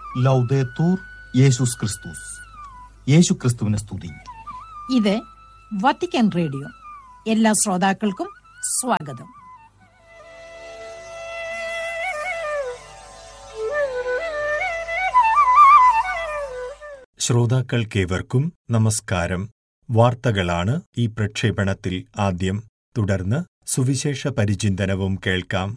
ലൗദേത്തൂർ യേശുസ് ക്രിസ്തുസ് യേശു ക്രിസ്തുവിനെ സ്തുതി ഇത് വത്തിക്കാൻ റേഡിയോ എല്ലാ ശ്രോതാക്കൾക്കും സ്വാഗതം ശ്രോതാക്കൾക്കേവർക്കും നമസ്കാരം വാർത്തകളാണ് ഈ പ്രക്ഷേപണത്തിൽ ആദ്യം തുടർന്ന് സുവിശേഷ പരിചിന്തനവും കേൾക്കാം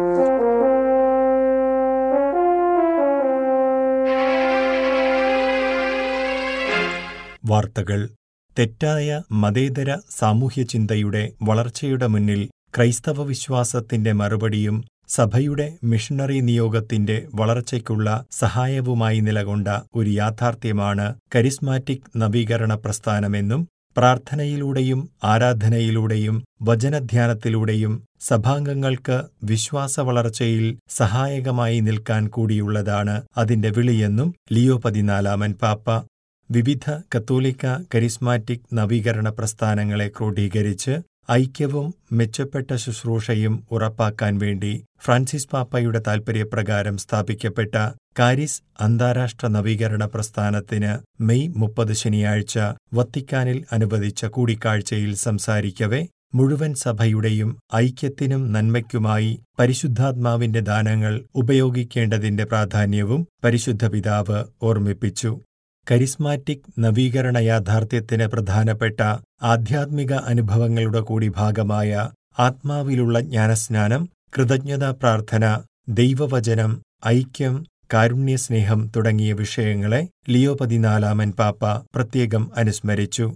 വാർത്തകൾ തെറ്റായ മതേതര സാമൂഹ്യചിന്തയുടെ വളർച്ചയുടെ മുന്നിൽ ക്രൈസ്തവ വിശ്വാസത്തിന്റെ മറുപടിയും സഭയുടെ മിഷണറി നിയോഗത്തിന്റെ വളർച്ചയ്ക്കുള്ള സഹായവുമായി നിലകൊണ്ട ഒരു യാഥാർത്ഥ്യമാണ് കരിസ്മാറ്റിക് നവീകരണ പ്രസ്ഥാനമെന്നും പ്രാർത്ഥനയിലൂടെയും ആരാധനയിലൂടെയും വചനധ്യാനത്തിലൂടെയും സഭാംഗങ്ങൾക്ക് വിശ്വാസ വളർച്ചയിൽ സഹായകമായി നിൽക്കാൻ കൂടിയുള്ളതാണ് അതിന്റെ വിളിയെന്നും ലിയോ പതിനാലാമൻ പാപ്പ വിവിധ കത്തോലിക്ക കരിസ്മാറ്റിക് നവീകരണ പ്രസ്ഥാനങ്ങളെ ക്രോഡീകരിച്ച് ഐക്യവും മെച്ചപ്പെട്ട ശുശ്രൂഷയും ഉറപ്പാക്കാൻ വേണ്ടി ഫ്രാൻസിസ് പാപ്പയുടെ താൽപര്യപ്രകാരം സ്ഥാപിക്കപ്പെട്ട കാരിസ് അന്താരാഷ്ട്ര നവീകരണ പ്രസ്ഥാനത്തിന് മെയ് മുപ്പത് ശനിയാഴ്ച വത്തിക്കാനിൽ അനുവദിച്ച കൂടിക്കാഴ്ചയിൽ സംസാരിക്കവെ മുഴുവൻ സഭയുടെയും ഐക്യത്തിനും നന്മയ്ക്കുമായി പരിശുദ്ധാത്മാവിന്റെ ദാനങ്ങൾ ഉപയോഗിക്കേണ്ടതിന്റെ പ്രാധാന്യവും പരിശുദ്ധ പിതാവ് ഓർമ്മിപ്പിച്ചു കരിസ്മാറ്റിക് നവീകരണ യാഥാർത്ഥ്യത്തിന് പ്രധാനപ്പെട്ട ആധ്യാത്മിക അനുഭവങ്ങളുടെ കൂടി ഭാഗമായ ആത്മാവിലുള്ള ജ്ഞാനസ്നാനം കൃതജ്ഞതാ പ്രാർത്ഥന ദൈവവചനം ഐക്യം കാരുണ്യസ്നേഹം തുടങ്ങിയ വിഷയങ്ങളെ ലിയോ പതിനാലാമൻ പാപ്പ പ്രത്യേകം അനുസ്മരിച്ചു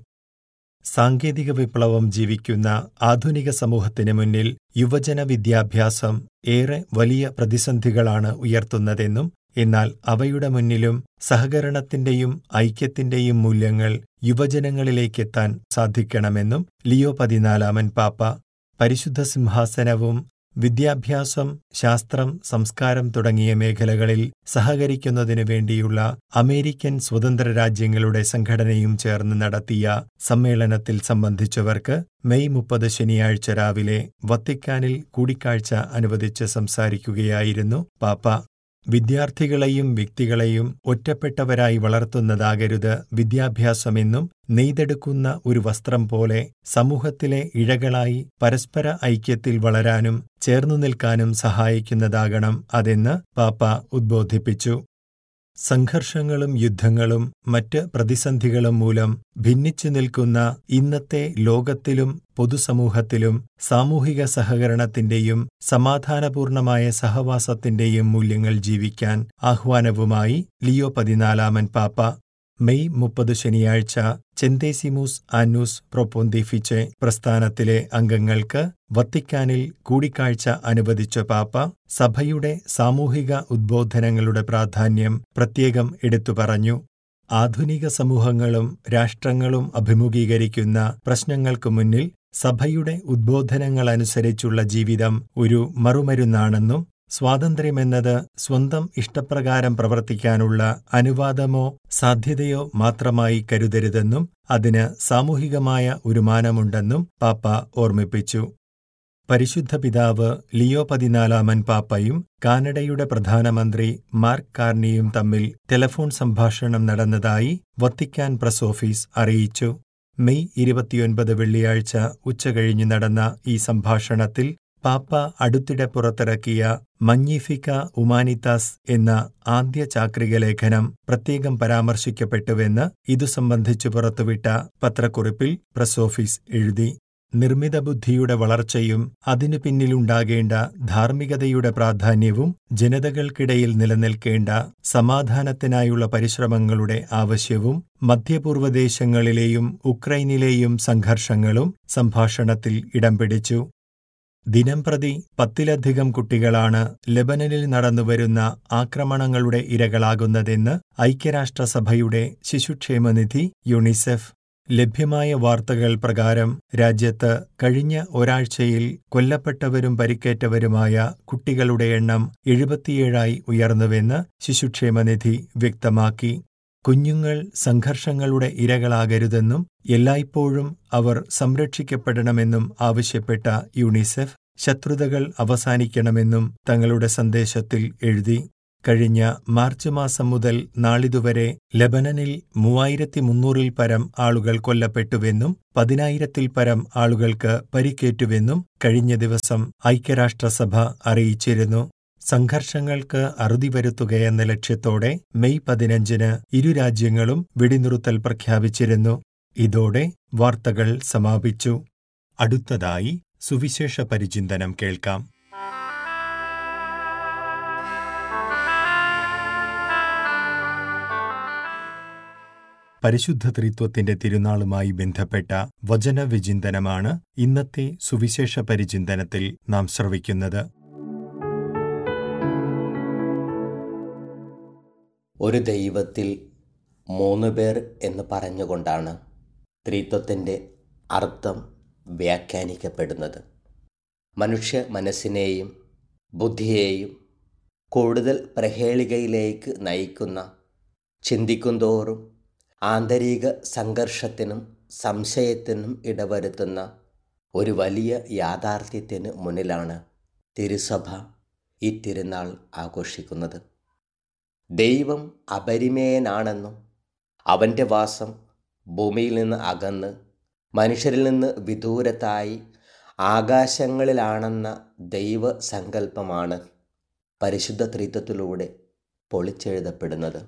സാങ്കേതിക വിപ്ലവം ജീവിക്കുന്ന ആധുനിക സമൂഹത്തിന് മുന്നിൽ യുവജന വിദ്യാഭ്യാസം ഏറെ വലിയ പ്രതിസന്ധികളാണ് ഉയർത്തുന്നതെന്നും എന്നാൽ അവയുടെ മുന്നിലും സഹകരണത്തിന്റെയും ഐക്യത്തിന്റെയും മൂല്യങ്ങൾ യുവജനങ്ങളിലേക്കെത്താൻ സാധിക്കണമെന്നും ലിയോ പതിനാലാമൻ പാപ്പ പരിശുദ്ധ സിംഹാസനവും വിദ്യാഭ്യാസം ശാസ്ത്രം സംസ്കാരം തുടങ്ങിയ മേഖലകളിൽ സഹകരിക്കുന്നതിനു വേണ്ടിയുള്ള അമേരിക്കൻ സ്വതന്ത്ര രാജ്യങ്ങളുടെ സംഘടനയും ചേർന്ന് നടത്തിയ സമ്മേളനത്തിൽ സംബന്ധിച്ചവർക്ക് മെയ് മുപ്പത് ശനിയാഴ്ച രാവിലെ വത്തിക്കാനിൽ കൂടിക്കാഴ്ച അനുവദിച്ച് സംസാരിക്കുകയായിരുന്നു പാപ്പ വിദ്യാർത്ഥികളെയും വ്യക്തികളെയും ഒറ്റപ്പെട്ടവരായി വളർത്തുന്നതാകരുത് വിദ്യാഭ്യാസമെന്നും നെയ്തെടുക്കുന്ന ഒരു വസ്ത്രം പോലെ സമൂഹത്തിലെ ഇഴകളായി പരസ്പര ഐക്യത്തിൽ വളരാനും ചേർന്നു നിൽക്കാനും സഹായിക്കുന്നതാകണം അതെന്ന് പാപ്പ ഉദ്ബോധിപ്പിച്ചു സംഘർഷങ്ങളും യുദ്ധങ്ങളും മറ്റ് പ്രതിസന്ധികളും മൂലം ഭിന്നിച്ചു നിൽക്കുന്ന ഇന്നത്തെ ലോകത്തിലും പൊതുസമൂഹത്തിലും സാമൂഹിക സഹകരണത്തിന്റെയും സമാധാനപൂർണമായ സഹവാസത്തിന്റെയും മൂല്യങ്ങൾ ജീവിക്കാൻ ആഹ്വാനവുമായി ലിയോ പതിനാലാമൻ പാപ്പ മെയ് മുപ്പത് ശനിയാഴ്ച ചെന്തേസിമൂസ് ആന്നൂസ് പ്രൊപ്പോന്തിഫിച്ചെ പ്രസ്ഥാനത്തിലെ അംഗങ്ങൾക്ക് വത്തിക്കാനിൽ കൂടിക്കാഴ്ച അനുവദിച്ച പാപ്പ സഭയുടെ സാമൂഹിക ഉദ്ബോധനങ്ങളുടെ പ്രാധാന്യം പ്രത്യേകം എടുത്തു പറഞ്ഞു ആധുനിക സമൂഹങ്ങളും രാഷ്ട്രങ്ങളും അഭിമുഖീകരിക്കുന്ന പ്രശ്നങ്ങൾക്കു മുന്നിൽ സഭയുടെ ഉദ്ബോധനങ്ങളനുസരിച്ചുള്ള ജീവിതം ഒരു മറുമരുന്നാണെന്നും സ്വാതന്ത്ര്യമെന്നത് സ്വന്തം ഇഷ്ടപ്രകാരം പ്രവർത്തിക്കാനുള്ള അനുവാദമോ സാധ്യതയോ മാത്രമായി കരുതരുതെന്നും അതിന് സാമൂഹികമായ ഒരു മാനമുണ്ടെന്നും പാപ്പ ഓർമ്മിപ്പിച്ചു പരിശുദ്ധ പിതാവ് ലിയോ പതിനാലാമൻ പാപ്പയും കാനഡയുടെ പ്രധാനമന്ത്രി മാർക്ക് കാർണിയും തമ്മിൽ ടെലഫോൺ സംഭാഷണം നടന്നതായി വത്തിക്കാൻ പ്രസ് ഓഫീസ് അറിയിച്ചു മെയ് ഇരുപത്തിയൊൻപത് വെള്ളിയാഴ്ച ഉച്ചകഴിഞ്ഞ് നടന്ന ഈ സംഭാഷണത്തിൽ പാപ്പ അടുത്തിടെ പുറത്തിറക്കിയ മഞ്ഞിഫിക്ക ഉമാനിത്താസ് എന്ന ആദ്യ ചാക്രിക ലേഖനം പ്രത്യേകം പരാമർശിക്കപ്പെട്ടുവെന്ന് ഇതു സംബന്ധിച്ചു പുറത്തുവിട്ട പത്രക്കുറിപ്പിൽ പ്രസ് ഓഫീസ് എഴുതി നിർമ്മിത ബുദ്ധിയുടെ വളർച്ചയും അതിനു പിന്നിലുണ്ടാകേണ്ട ധാർമ്മികതയുടെ പ്രാധാന്യവും ജനതകൾക്കിടയിൽ നിലനിൽക്കേണ്ട സമാധാനത്തിനായുള്ള പരിശ്രമങ്ങളുടെ ആവശ്യവും മധ്യപൂർവ്വദേശങ്ങളിലെയും ഉക്രൈനിലെയും സംഘർഷങ്ങളും സംഭാഷണത്തിൽ ഇടം പിടിച്ചു ദിനംപ്രതി പത്തിലധികം കുട്ടികളാണ് ലബനനിൽ നടന്നുവരുന്ന ആക്രമണങ്ങളുടെ ഇരകളാകുന്നതെന്ന് ഐക്യരാഷ്ട്രസഭയുടെ ശിശുക്ഷേമനിധി യുണിസെഫ് ലഭ്യമായ വാർത്തകൾ പ്രകാരം രാജ്യത്ത് കഴിഞ്ഞ ഒരാഴ്ചയിൽ കൊല്ലപ്പെട്ടവരും പരിക്കേറ്റവരുമായ കുട്ടികളുടെ എണ്ണം എഴുപത്തിയേഴായി ഉയർന്നുവെന്ന് ശിശുക്ഷേമനിധി വ്യക്തമാക്കി കുഞ്ഞുങ്ങൾ സംഘർഷങ്ങളുടെ ഇരകളാകരുതെന്നും എല്ലായ്പ്പോഴും അവർ സംരക്ഷിക്കപ്പെടണമെന്നും ആവശ്യപ്പെട്ട യുണിസെഫ് ശത്രുതകൾ അവസാനിക്കണമെന്നും തങ്ങളുടെ സന്ദേശത്തിൽ എഴുതി കഴിഞ്ഞ മാർച്ച് മാസം മുതൽ നാളിതുവരെ ലബനനിൽ മൂവായിരത്തി മുന്നൂറിൽ പരം ആളുകൾ കൊല്ലപ്പെട്ടുവെന്നും പതിനായിരത്തിൽ പരം ആളുകൾക്ക് പരിക്കേറ്റുവെന്നും കഴിഞ്ഞ ദിവസം ഐക്യരാഷ്ട്രസഭ അറിയിച്ചിരുന്നു സംഘർഷങ്ങൾക്ക് അറുതി വരുത്തുകയെന്ന ലക്ഷ്യത്തോടെ മെയ് പതിനഞ്ചിന് ഇരു രാജ്യങ്ങളും വെടിനിറുത്തൽ പ്രഖ്യാപിച്ചിരുന്നു ഇതോടെ വാർത്തകൾ സമാപിച്ചു അടുത്തതായി സുവിശേഷ പരിചിന്തനം കേൾക്കാം പരിശുദ്ധ ത്രിത്വത്തിന്റെ തിരുനാളുമായി ബന്ധപ്പെട്ട വചനവിചിന്തനമാണ് ഇന്നത്തെ സുവിശേഷ പരിചിന്തനത്തിൽ നാം ശ്രവിക്കുന്നത് ഒരു ദൈവത്തിൽ മൂന്ന് പേർ എന്ന് പറഞ്ഞുകൊണ്ടാണ് ത്രിത്വത്തിൻ്റെ അർത്ഥം വ്യാഖ്യാനിക്കപ്പെടുന്നത് മനുഷ്യ മനസ്സിനെയും ബുദ്ധിയെയും കൂടുതൽ പ്രഹേളികയിലേക്ക് നയിക്കുന്ന ചിന്തിക്കുന്തോറും ആന്തരിക സംഘർഷത്തിനും സംശയത്തിനും ഇടവരുത്തുന്ന ഒരു വലിയ യാഥാർത്ഥ്യത്തിന് മുന്നിലാണ് തിരുസഭ ഈ തിരുനാൾ ആഘോഷിക്കുന്നത് ദൈവം അപരിമേയനാണെന്നും അവൻ്റെ വാസം ഭൂമിയിൽ നിന്ന് അകന്ന് മനുഷ്യരിൽ നിന്ന് വിദൂരത്തായി ആകാശങ്ങളിലാണെന്ന ദൈവസങ്കല്പമാണ് പരിശുദ്ധ ത്രിത്വത്തിലൂടെ പൊളിച്ചെഴുതപ്പെടുന്നത്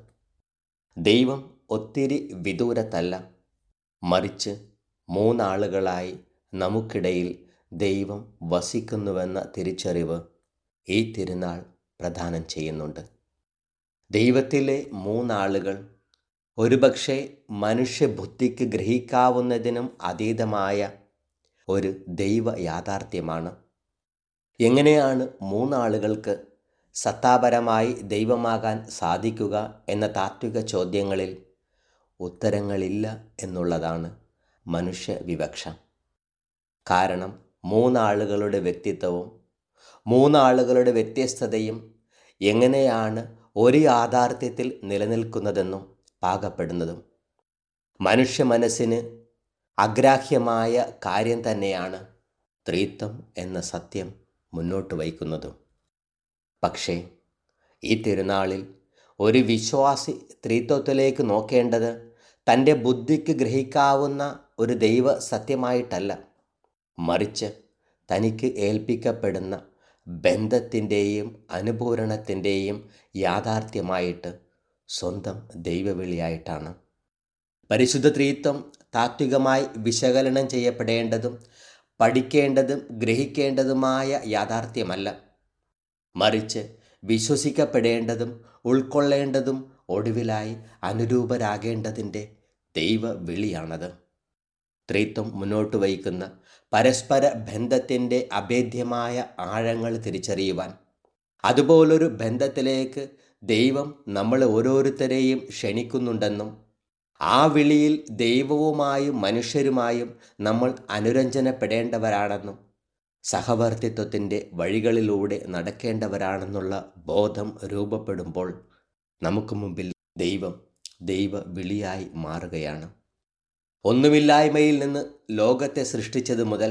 ദൈവം ഒത്തിരി വിദൂരത്തല്ല മറിച്ച് മൂന്നാളുകളായി നമുക്കിടയിൽ ദൈവം വസിക്കുന്നുവെന്ന തിരിച്ചറിവ് ഈ തിരുനാൾ പ്രദാനം ചെയ്യുന്നുണ്ട് ദൈവത്തിലെ മൂന്നാളുകൾ ഒരുപക്ഷെ മനുഷ്യബുദ്ധിക്ക് ഗ്രഹിക്കാവുന്നതിനും അതീതമായ ഒരു ദൈവ യാഥാർത്ഥ്യമാണ് എങ്ങനെയാണ് മൂന്നാളുകൾക്ക് സത്താപരമായി ദൈവമാകാൻ സാധിക്കുക എന്ന താത്വിക ചോദ്യങ്ങളിൽ ഉത്തരങ്ങളില്ല എന്നുള്ളതാണ് മനുഷ്യ വിവക്ഷ കാരണം മൂന്നാളുകളുടെ വ്യക്തിത്വവും മൂന്നാളുകളുടെ വ്യത്യസ്തതയും എങ്ങനെയാണ് ഒരു യാഥാർത്ഥ്യത്തിൽ നിലനിൽക്കുന്നതെന്നും പാകപ്പെടുന്നതും മനുഷ്യ മനസ്സിന് അഗ്രാഹ്യമായ കാര്യം തന്നെയാണ് ത്രിത്വം എന്ന സത്യം മുന്നോട്ട് വയ്ക്കുന്നതും പക്ഷേ ഈ തിരുനാളിൽ ഒരു വിശ്വാസി ത്രിത്വത്തിലേക്ക് നോക്കേണ്ടത് തൻ്റെ ബുദ്ധിക്ക് ഗ്രഹിക്കാവുന്ന ഒരു ദൈവ സത്യമായിട്ടല്ല മറിച്ച് തനിക്ക് ഏൽപ്പിക്കപ്പെടുന്ന ബന്ധത്തിൻ്റെയും അനുപൂരണത്തിൻ്റെയും യാഥാർത്ഥ്യമായിട്ട് സ്വന്തം ദൈവവിളിയായിട്ടാണ് പരിശുദ്ധ ത്രീത്വം താത്വികമായി വിശകലനം ചെയ്യപ്പെടേണ്ടതും പഠിക്കേണ്ടതും ഗ്രഹിക്കേണ്ടതുമായ യാഥാർത്ഥ്യമല്ല മറിച്ച് വിശ്വസിക്കപ്പെടേണ്ടതും ഉൾക്കൊള്ളേണ്ടതും ഒടുവിലായി അനുരൂപരാകേണ്ടതിൻ്റെ ദൈവവിളിയാണത് ത്രിത്വം മുന്നോട്ട് വയ്ക്കുന്ന പരസ്പര ബന്ധത്തിൻ്റെ അഭേദ്യമായ ആഴങ്ങൾ തിരിച്ചറിയുവാൻ അതുപോലൊരു ബന്ധത്തിലേക്ക് ദൈവം നമ്മൾ ഓരോരുത്തരെയും ക്ഷണിക്കുന്നുണ്ടെന്നും ആ വിളിയിൽ ദൈവവുമായും മനുഷ്യരുമായും നമ്മൾ അനുരഞ്ജനപ്പെടേണ്ടവരാണെന്നും സഹവർത്തിത്വത്തിൻ്റെ വഴികളിലൂടെ നടക്കേണ്ടവരാണെന്നുള്ള ബോധം രൂപപ്പെടുമ്പോൾ നമുക്ക് മുമ്പിൽ ദൈവം ദൈവ വിളിയായി മാറുകയാണ് ഒന്നുമില്ലായ്മയിൽ നിന്ന് ലോകത്തെ സൃഷ്ടിച്ചത് മുതൽ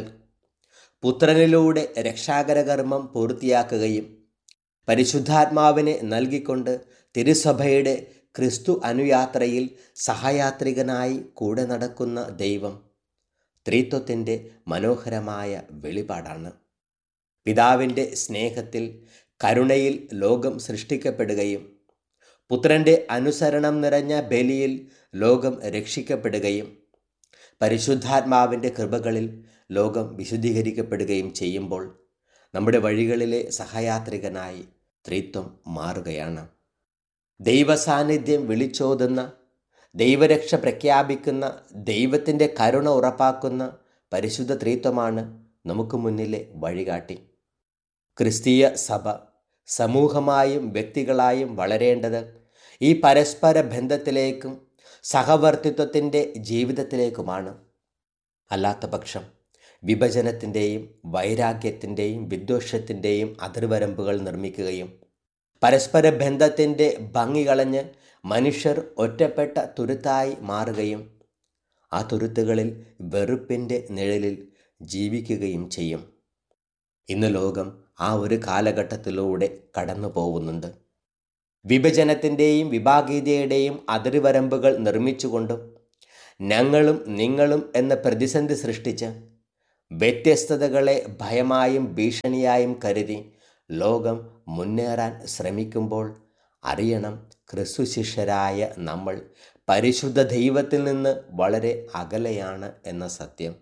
പുത്രനിലൂടെ രക്ഷാകരകർമ്മം പൂർത്തിയാക്കുകയും പരിശുദ്ധാത്മാവിനെ നൽകിക്കൊണ്ട് തിരുസഭയുടെ ക്രിസ്തു അനുയാത്രയിൽ സഹയാത്രികനായി കൂടെ നടക്കുന്ന ദൈവം ത്രിത്വത്തിൻ്റെ മനോഹരമായ വെളിപാടാണ് പിതാവിൻ്റെ സ്നേഹത്തിൽ കരുണയിൽ ലോകം സൃഷ്ടിക്കപ്പെടുകയും പുത്രൻ്റെ അനുസരണം നിറഞ്ഞ ബലിയിൽ ലോകം രക്ഷിക്കപ്പെടുകയും പരിശുദ്ധാത്മാവിൻ്റെ കൃപകളിൽ ലോകം വിശുദ്ധീകരിക്കപ്പെടുകയും ചെയ്യുമ്പോൾ നമ്മുടെ വഴികളിലെ സഹയാത്രികനായി ത്രിത്വം മാറുകയാണ് ദൈവസാന്നിധ്യം വിളിച്ചോതുന്ന ദൈവരക്ഷ പ്രഖ്യാപിക്കുന്ന ദൈവത്തിൻ്റെ കരുണ ഉറപ്പാക്കുന്ന പരിശുദ്ധ ത്രിത്വമാണ് നമുക്ക് മുന്നിലെ വഴികാട്ടി ക്രിസ്തീയ സഭ സമൂഹമായും വ്യക്തികളായും വളരേണ്ടത് ഈ പരസ്പര ബന്ധത്തിലേക്കും സഹവർത്തിത്വത്തിൻ്റെ ജീവിതത്തിലേക്കുമാണ് അല്ലാത്ത പക്ഷം വിഭജനത്തിൻ്റെയും വൈരാഗ്യത്തിൻ്റെയും വിദ്വേഷത്തിൻ്റെയും അതിർവരമ്പുകൾ നിർമ്മിക്കുകയും പരസ്പര ബന്ധത്തിൻ്റെ ഭംഗി കളഞ്ഞ് മനുഷ്യർ ഒറ്റപ്പെട്ട തുരുത്തായി മാറുകയും ആ തുരുത്തുകളിൽ വെറുപ്പിൻ്റെ നിഴലിൽ ജീവിക്കുകയും ചെയ്യും ഇന്ന് ലോകം ആ ഒരു കാലഘട്ടത്തിലൂടെ കടന്നു പോകുന്നുണ്ട് വിഭജനത്തിൻ്റെയും വിഭാഗീയതയുടെയും അതിർവരമ്പുകൾ നിർമ്മിച്ചുകൊണ്ടും ഞങ്ങളും നിങ്ങളും എന്ന പ്രതിസന്ധി സൃഷ്ടിച്ച് വ്യത്യസ്തതകളെ ഭയമായും ഭീഷണിയായും കരുതി ലോകം മുന്നേറാൻ ശ്രമിക്കുമ്പോൾ അറിയണം ക്രിസ്തു ശിഷ്യരായ നമ്മൾ പരിശുദ്ധ ദൈവത്തിൽ നിന്ന് വളരെ അകലെയാണ് എന്ന സത്യം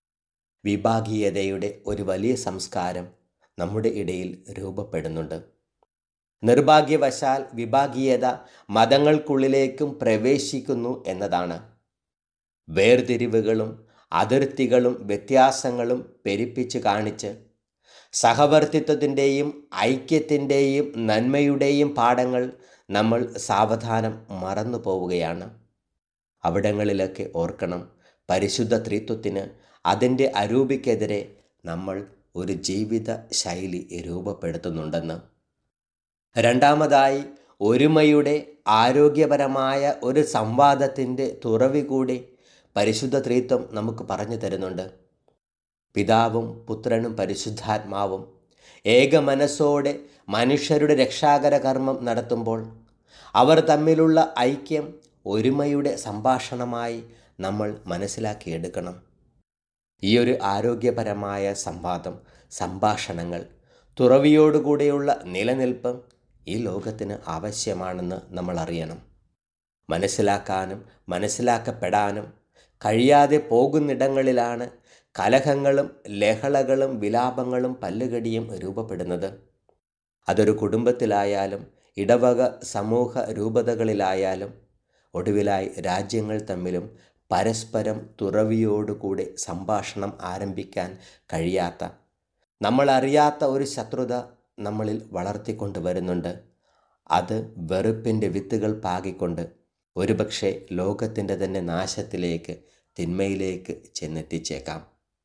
വിഭാഗീയതയുടെ ഒരു വലിയ സംസ്കാരം നമ്മുടെ ഇടയിൽ രൂപപ്പെടുന്നുണ്ട് നിർഭാഗ്യവശാൽ വിഭാഗീയത മതങ്ങൾക്കുള്ളിലേക്കും പ്രവേശിക്കുന്നു എന്നതാണ് വേർതിരിവുകളും അതിർത്തികളും വ്യത്യാസങ്ങളും പെരുപ്പിച്ച് കാണിച്ച് സഹവർത്തിത്വത്തിൻ്റെയും ഐക്യത്തിൻ്റെയും നന്മയുടെയും പാഠങ്ങൾ നമ്മൾ സാവധാനം മറന്നു പോവുകയാണ് അവിടങ്ങളിലൊക്കെ ഓർക്കണം പരിശുദ്ധ ത്രിത്വത്തിന് അതിൻ്റെ അരൂപിക്കെതിരെ നമ്മൾ ഒരു ജീവിത ശൈലി രൂപപ്പെടുത്തുന്നുണ്ടെന്ന് രണ്ടാമതായി ഒരുമയുടെ ആരോഗ്യപരമായ ഒരു സംവാദത്തിൻ്റെ തുറവി കൂടി പരിശുദ്ധ ത്രിത്വം നമുക്ക് പറഞ്ഞു തരുന്നുണ്ട് പിതാവും പുത്രനും പരിശുദ്ധാത്മാവും ഏക മനസ്സോടെ മനുഷ്യരുടെ രക്ഷാകര കർമ്മം നടത്തുമ്പോൾ അവർ തമ്മിലുള്ള ഐക്യം ഒരുമയുടെ സംഭാഷണമായി നമ്മൾ മനസ്സിലാക്കിയെടുക്കണം ഈ ഒരു ആരോഗ്യപരമായ സംവാദം സംഭാഷണങ്ങൾ തുറവിയോടുകൂടിയുള്ള നിലനിൽപ്പ് ഈ ലോകത്തിന് ആവശ്യമാണെന്ന് നമ്മൾ അറിയണം മനസ്സിലാക്കാനും മനസ്സിലാക്കപ്പെടാനും കഴിയാതെ പോകുന്നിടങ്ങളിലാണ് കലഹങ്ങളും ലഹളകളും വിലാപങ്ങളും പല്ലുകടിയും രൂപപ്പെടുന്നത് അതൊരു കുടുംബത്തിലായാലും ഇടവക സമൂഹ രൂപതകളിലായാലും ഒടുവിലായി രാജ്യങ്ങൾ തമ്മിലും പരസ്പരം തുറവിയോടുകൂടി സംഭാഷണം ആരംഭിക്കാൻ കഴിയാത്ത നമ്മളറിയാത്ത ഒരു ശത്രുത നമ്മളിൽ വളർത്തിക്കൊണ്ട് വരുന്നുണ്ട് അത് വെറുപ്പിൻ്റെ വിത്തുകൾ പാകിക്കൊണ്ട് ഒരുപക്ഷെ ലോകത്തിൻ്റെ തന്നെ നാശത്തിലേക്ക് തിന്മയിലേക്ക് ചെന്നെത്തിച്ചേക്കാം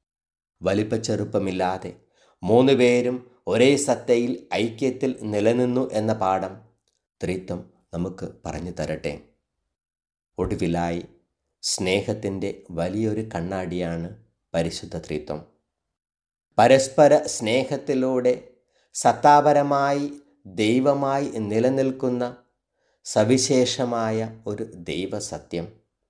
വലിപ്പച്ചെറുപ്പമില്ലാതെ മൂന്ന് പേരും ഒരേ സത്തയിൽ ഐക്യത്തിൽ നിലനിന്നു എന്ന പാഠം ത്രിത്വം നമുക്ക് പറഞ്ഞു തരട്ടെ ഒടുവിലായി സ്നേഹത്തിൻ്റെ വലിയൊരു കണ്ണാടിയാണ് പരിശുദ്ധ ത്രിത്വം പരസ്പര സ്നേഹത്തിലൂടെ സത്താപരമായി ദൈവമായി നിലനിൽക്കുന്ന സവിശേഷമായ ഒരു ദൈവസത്യം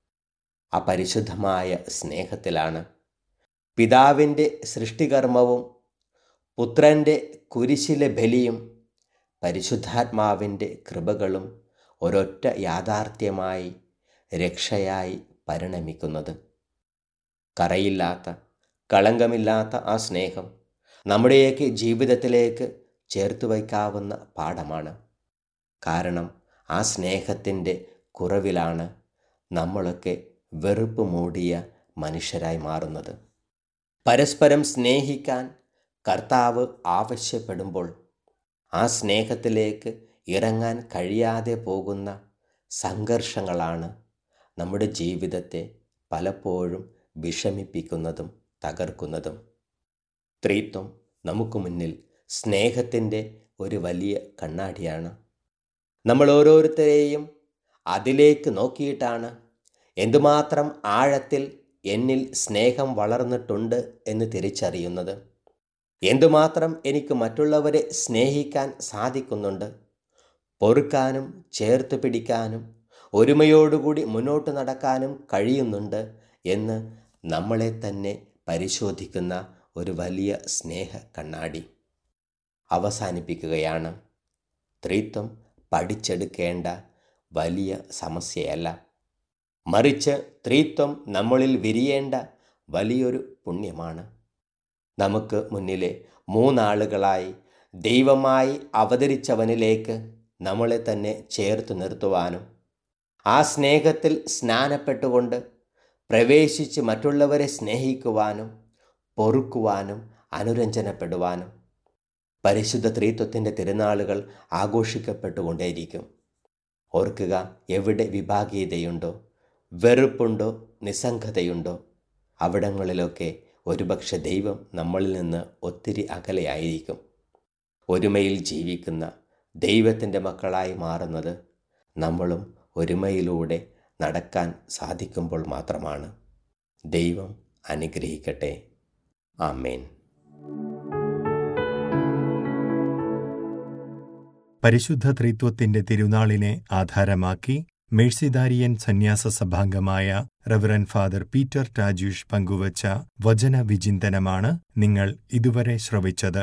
അപരിശുദ്ധമായ സ്നേഹത്തിലാണ് പിതാവിൻ്റെ സൃഷ്ടികർമ്മവും പുത്രൻ്റെ കുരിശിലെ ബലിയും പരിശുദ്ധാത്മാവിൻ്റെ കൃപകളും ഒരൊറ്റ യാഥാർത്ഥ്യമായി രക്ഷയായി പരിണമിക്കുന്നത് കറയില്ലാത്ത കളങ്കമില്ലാത്ത ആ സ്നേഹം നമ്മുടെയൊക്കെ ജീവിതത്തിലേക്ക് ചേർത്ത് വയ്ക്കാവുന്ന പാഠമാണ് കാരണം ആ സ്നേഹത്തിൻ്റെ കുറവിലാണ് നമ്മളൊക്കെ വെറുപ്പ് മൂടിയ മനുഷ്യരായി മാറുന്നത് പരസ്പരം സ്നേഹിക്കാൻ കർത്താവ് ആവശ്യപ്പെടുമ്പോൾ ആ സ്നേഹത്തിലേക്ക് ഇറങ്ങാൻ കഴിയാതെ പോകുന്ന സംഘർഷങ്ങളാണ് നമ്മുടെ ജീവിതത്തെ പലപ്പോഴും വിഷമിപ്പിക്കുന്നതും തകർക്കുന്നതും ത്രിത്വം നമുക്ക് മുന്നിൽ സ്നേഹത്തിൻ്റെ ഒരു വലിയ കണ്ണാടിയാണ് നമ്മൾ ഓരോരുത്തരെയും അതിലേക്ക് നോക്കിയിട്ടാണ് എന്തുമാത്രം ആഴത്തിൽ എന്നിൽ സ്നേഹം വളർന്നിട്ടുണ്ട് എന്ന് തിരിച്ചറിയുന്നത് എന്തുമാത്രം എനിക്ക് മറ്റുള്ളവരെ സ്നേഹിക്കാൻ സാധിക്കുന്നുണ്ട് പൊറുക്കാനും ചേർത്ത് പിടിക്കാനും ഒരുമയോടുകൂടി മുന്നോട്ട് നടക്കാനും കഴിയുന്നുണ്ട് എന്ന് നമ്മളെ തന്നെ പരിശോധിക്കുന്ന ഒരു വലിയ സ്നേഹ കണ്ണാടി അവസാനിപ്പിക്കുകയാണ് ത്രിത്വം പഠിച്ചെടുക്കേണ്ട വലിയ സമസ്യയല്ല മറിച്ച് ത്രിത്വം നമ്മളിൽ വിരിയേണ്ട വലിയൊരു പുണ്യമാണ് നമുക്ക് മുന്നിലെ മൂന്നാളുകളായി ദൈവമായി അവതരിച്ചവനിലേക്ക് നമ്മളെ തന്നെ ചേർത്ത് നിർത്തുവാനും ആ സ്നേഹത്തിൽ സ്നാനപ്പെട്ടുകൊണ്ട് പ്രവേശിച്ച് മറ്റുള്ളവരെ സ്നേഹിക്കുവാനും പൊറുക്കുവാനും അനുരഞ്ജനപ്പെടുവാനും പരിശുദ്ധ ത്രിത്വത്തിൻ്റെ തിരുനാളുകൾ ആഘോഷിക്കപ്പെട്ടുകൊണ്ടേയിരിക്കും ഓർക്കുക എവിടെ വിഭാഗീയതയുണ്ടോ വെറുപ്പുണ്ടോ നിസ്സംഗതയുണ്ടോ അവിടങ്ങളിലൊക്കെ ഒരുപക്ഷെ ദൈവം നമ്മളിൽ നിന്ന് ഒത്തിരി അകലെയായിരിക്കും ഒരുമയിൽ ജീവിക്കുന്ന ദൈവത്തിൻ്റെ മക്കളായി മാറുന്നത് നമ്മളും ഒരുമയിലൂടെ നടക്കാൻ സാധിക്കുമ്പോൾ മാത്രമാണ് ദൈവം അനുഗ്രഹിക്കട്ടെ ആമേൻ പരിശുദ്ധ ത്രിത്വത്തിന്റെ തിരുനാളിനെ ആധാരമാക്കി മേഴ്സിദാരിയൻ സന്യാസ സഭാംഗമായ റവറൻ ഫാദർ പീറ്റർ ടാജൂഷ് പങ്കുവച്ച വചന വിചിന്തനമാണ് നിങ്ങൾ ഇതുവരെ ശ്രവിച്ചത്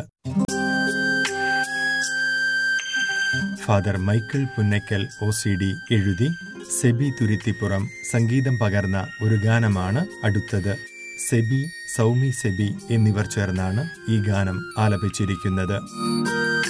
father Michael Punnakkal O C D എഴുതി സെബി തുരുത്തിപ്പുറം സംഗീതം പകർന്ന ഒരു ഗാനമാണ് അടുത്തത് സെബി സൗമി സെബി എന്നിവർ ചേർന്നാണ് ഈ ഗാനം ആലപിച്ചിരിക്കുന്നത്